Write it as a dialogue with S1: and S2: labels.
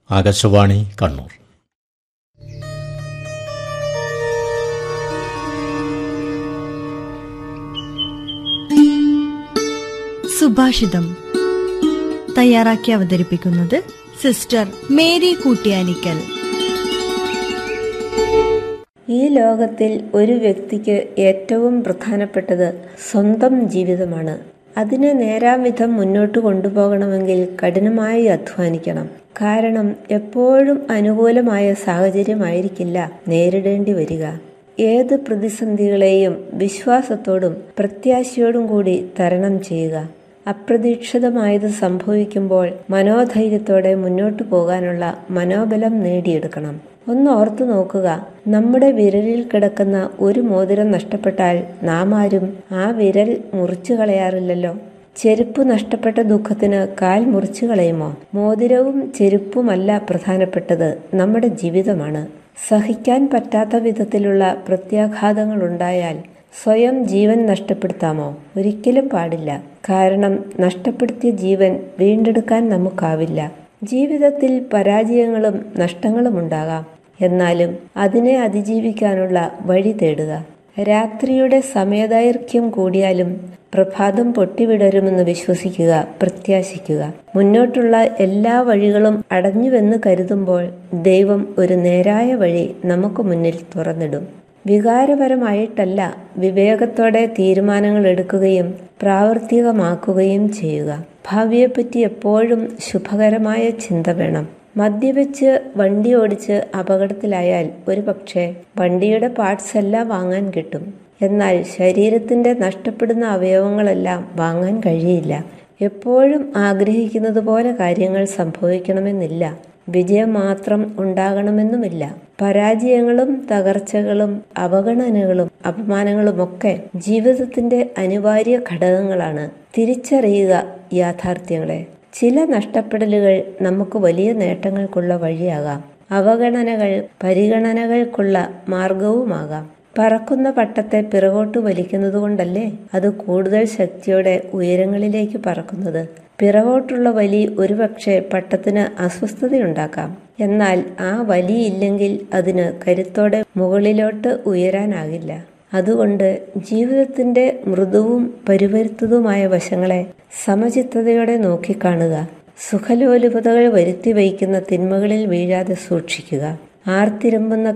S1: ആകാശവാണി കണ്ണൂർ
S2: സുഭാഷിതം തയ്യാറാക്കി അവതരിപ്പിക്കുന്നത് സിസ്റ്റർ മേരി കൂട്ടിയാനിക്കൽ
S3: ഈ ലോകത്തിൽ ഒരു വ്യക്തിക്ക് ഏറ്റവും പ്രധാനപ്പെട്ടത് സ്വന്തം ജീവിതമാണ് അതിനെ നേരാംവിധം മുന്നോട്ട് കൊണ്ടുപോകണമെങ്കിൽ കഠിനമായി അധ്വാനിക്കണം കാരണം എപ്പോഴും അനുകൂലമായ സാഹചര്യമായിരിക്കില്ല നേരിടേണ്ടി വരിക ഏത് പ്രതിസന്ധികളെയും വിശ്വാസത്തോടും പ്രത്യാശയോടും കൂടി തരണം ചെയ്യുക അപ്രതീക്ഷിതമായത് സംഭവിക്കുമ്പോൾ മനോധൈര്യത്തോടെ മുന്നോട്ടു പോകാനുള്ള മനോബലം നേടിയെടുക്കണം ഒന്ന് ഓർത്തു നോക്കുക നമ്മുടെ വിരലിൽ കിടക്കുന്ന ഒരു മോതിരം നഷ്ടപ്പെട്ടാൽ നാം ആരും ആ വിരൽ മുറിച്ചു കളയാറില്ലല്ലോ ചെരുപ്പ് നഷ്ടപ്പെട്ട ദുഃഖത്തിന് കാൽ മുറിച്ചു കളയുമോ മോതിരവും ചെരുപ്പുമല്ല പ്രധാനപ്പെട്ടത് നമ്മുടെ ജീവിതമാണ് സഹിക്കാൻ പറ്റാത്ത വിധത്തിലുള്ള പ്രത്യാഘാതങ്ങൾ ഉണ്ടായാൽ സ്വയം ജീവൻ നഷ്ടപ്പെടുത്താമോ ഒരിക്കലും പാടില്ല കാരണം നഷ്ടപ്പെടുത്തിയ ജീവൻ വീണ്ടെടുക്കാൻ നമുക്കാവില്ല ജീവിതത്തിൽ പരാജയങ്ങളും നഷ്ടങ്ങളും ഉണ്ടാകാം എന്നാലും അതിനെ അതിജീവിക്കാനുള്ള വഴി തേടുക രാത്രിയുടെ സമയദൈർഘ്യം കൂടിയാലും പ്രഭാതം പൊട്ടിവിടരുമെന്ന് വിശ്വസിക്കുക പ്രത്യാശിക്കുക മുന്നോട്ടുള്ള എല്ലാ വഴികളും അടഞ്ഞുവെന്ന് കരുതുമ്പോൾ ദൈവം ഒരു നേരായ വഴി നമുക്ക് മുന്നിൽ തുറന്നിടും വികാരപരമായിട്ടല്ല വിവേകത്തോടെ തീരുമാനങ്ങൾ എടുക്കുകയും പ്രാവർത്തികമാക്കുകയും ചെയ്യുക ഭാവിയെപ്പറ്റി എപ്പോഴും ശുഭകരമായ ചിന്ത വേണം മദ്യപിച്ച് വണ്ടി ഓടിച്ച് അപകടത്തിലായാൽ ഒരു പക്ഷേ വണ്ടിയുടെ പാർട്സ് എല്ലാം വാങ്ങാൻ കിട്ടും എന്നാൽ ശരീരത്തിന്റെ നഷ്ടപ്പെടുന്ന അവയവങ്ങളെല്ലാം വാങ്ങാൻ കഴിയില്ല എപ്പോഴും ആഗ്രഹിക്കുന്നത് പോലെ കാര്യങ്ങൾ സംഭവിക്കണമെന്നില്ല വിജയം മാത്രം ഉണ്ടാകണമെന്നുമില്ല പരാജയങ്ങളും തകർച്ചകളും അവഗണനകളും അപമാനങ്ങളുമൊക്കെ ജീവിതത്തിന്റെ അനിവാര്യ ഘടകങ്ങളാണ് തിരിച്ചറിയുക യാഥാർത്ഥ്യങ്ങളെ ചില നഷ്ടപ്പെടലുകൾ നമുക്ക് വലിയ നേട്ടങ്ങൾക്കുള്ള വഴിയാകാം അവഗണനകൾ പരിഗണനകൾക്കുള്ള മാർഗവുമാകാം പറക്കുന്ന പട്ടത്തെ പിറകോട്ട് വലിക്കുന്നതുകൊണ്ടല്ലേ അത് കൂടുതൽ ശക്തിയോടെ ഉയരങ്ങളിലേക്ക് പറക്കുന്നത് പിറകോട്ടുള്ള വലി ഒരുപക്ഷെ പട്ടത്തിന് അസ്വസ്ഥതയുണ്ടാക്കാം എന്നാൽ ആ വലി ഇല്ലെങ്കിൽ അതിന് കരുത്തോടെ മുകളിലോട്ട് ഉയരാനാകില്ല അതുകൊണ്ട് ജീവിതത്തിന്റെ മൃദുവും പരിവരുത്തതുമായ വശങ്ങളെ സമചിത്തതയോടെ നോക്കിക്കാണുക സുഖലോലുപതകൾ വരുത്തി വയ്ക്കുന്ന തിന്മകളിൽ വീഴാതെ സൂക്ഷിക്കുക ആർത്തിരമ്പുന്ന